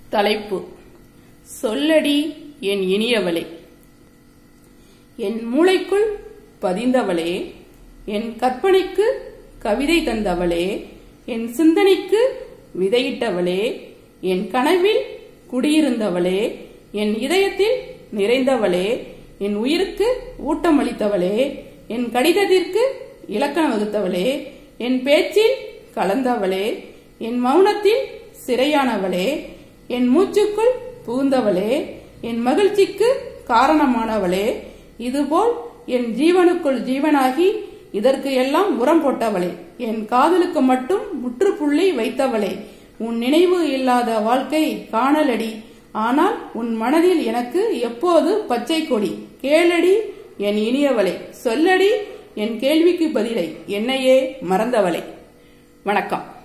தலைப்பு சொல்லடி என் இனியவளே என் மூளைக்குள் பதிந்தவளே என் கற்பனைக்கு கவிதை தந்தவளே என் சிந்தனைக்கு விதையிட்டவளே என் கனவில் குடியிருந்தவளே என் இதயத்தில் நிறைந்தவளே என் உயிருக்கு ஊட்டமளித்தவளே என் கடிதத்திற்கு இலக்கணம் வகுத்தவளே என் பேச்சில் கலந்தவளே என் மௌனத்தில் சிறையானவளே என் மூச்சுக்குள் புகுந்தவளே என் மகிழ்ச்சிக்கு காரணமானவளே இதுபோல் என் ஜீவனுக்குள் ஜீவனாகி இதற்கு எல்லாம் உரம் போட்டவளே என் காதலுக்கு மட்டும் முற்றுப்புள்ளி வைத்தவளே உன் நினைவு இல்லாத வாழ்க்கை காணலடி ஆனால் உன் மனதில் எனக்கு எப்போது பச்சை கொடி கேளடி என் இனியவளே சொல்லடி என் கேள்விக்கு பதிலை என்னையே மறந்தவளே வணக்கம்